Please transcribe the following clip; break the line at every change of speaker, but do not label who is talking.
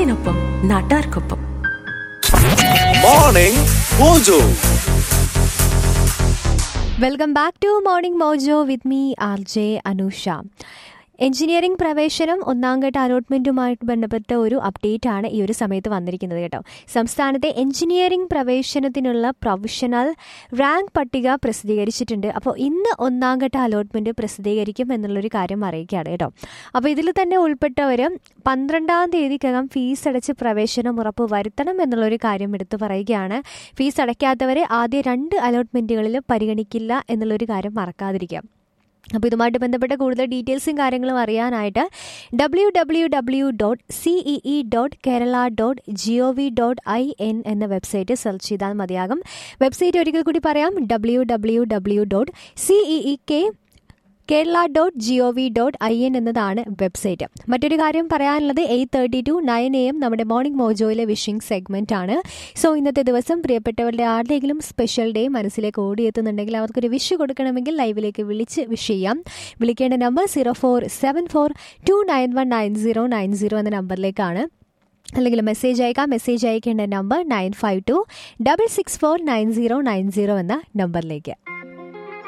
നാടിനൊപ്പം നാട്ടാർക്കൊപ്പം
morning mojo
welcome back to morning mojo with me R J Anusha engineering പ്രവേശനം ഒന്നാം ഘട്ട അലോട്ട്മെന്റുമായിട്ട് ബന്ധപ്പെട്ട ഒരു അപ്ഡേറ്റ് ആണ് ഈ ഒരു സമയത്ത് വന്നിരിക്കുന്നത് കേട്ടോ സംസ്ഥാനത്തെ എഞ്ചിനീയറിംഗ് പ്രവേശനത്തിനുള്ള പ്രൊഫഷണൽ റാങ്ക് പട്ടിക പ്രസിദ്ധീകരിച്ചിട്ടുണ്ട് അപ്പോൾ ഇന്ന് ഒന്നാം ഘട്ട അലോട്ട്മെന്റ് പ്രസിദ്ധീകരിക്കും എന്നുള്ളൊരു കാര്യം അറിയിക്കുകയാണ് കേട്ടോ അപ്പോൾ ഇതിൽ തന്നെ ഉൾപ്പെട്ടവർ പന്ത്രണ്ടാം തീയതിക്കകം ഫീസ് അടച്ച് പ്രവേശനം ഉറപ്പ് വരുത്തണം എന്നുള്ളൊരു കാര്യം എടുത്തു പറയുകയാണ് ഫീസ് അടയ്ക്കാത്തവരെ ആദ്യ രണ്ട് അലോട്ട്മെന്റുകളിൽ പരിഗണിക്കില്ല എന്നുള്ളൊരു കാര്യം മറക്കാതിരിക്കാം അപ്പോൾ ഇതുമായിട്ട് ബന്ധപ്പെട്ട കൂടുതൽ ഡീറ്റെയിൽസും കാര്യങ്ങളും അറിയാനായിട്ട് W W W dot CEE dot Kerala dot G O V dot I N എന്ന വെബ്സൈറ്റ് സെർച്ച് ചെയ്താൽ മതിയാകും വെബ്സൈറ്റ് ഒരിക്കൽ കൂടി പറയാം W W W dot CEE K Kerala dot G O V dot I N എന്നതാണ് വെബ്സൈറ്റ് മറ്റൊരു കാര്യം പറയാനുള്ളത് eight thirty two nine A M നമ്മുടെ മോർണിംഗ് മോജോയിലെ വിഷിംഗ് സെഗ്മെന്റ് ആണ് സോ ഇന്നത്തെ ദിവസം പ്രിയപ്പെട്ടവരുടെ ആരുടെയെങ്കിലും സ്പെഷ്യൽ ഡേ മനസ്സിലേക്ക് ഓടിയെത്തുന്നുണ്ടെങ്കിൽ അവർക്കൊരു വിഷ് കൊടുക്കണമെങ്കിൽ ലൈവിലേക്ക് വിളിച്ച് വിഷ് ചെയ്യാം വിളിക്കേണ്ട number zero four seven four two nine one nine zero nine zero എന്ന നമ്പറിലേക്കാണ് അല്ലെങ്കിൽ മെസ്സേജ് അയക്കാം മെസ്സേജ് അയക്കേണ്ട number nine five two double six four nine zero nine zero എന്ന നമ്പറിലേക്ക്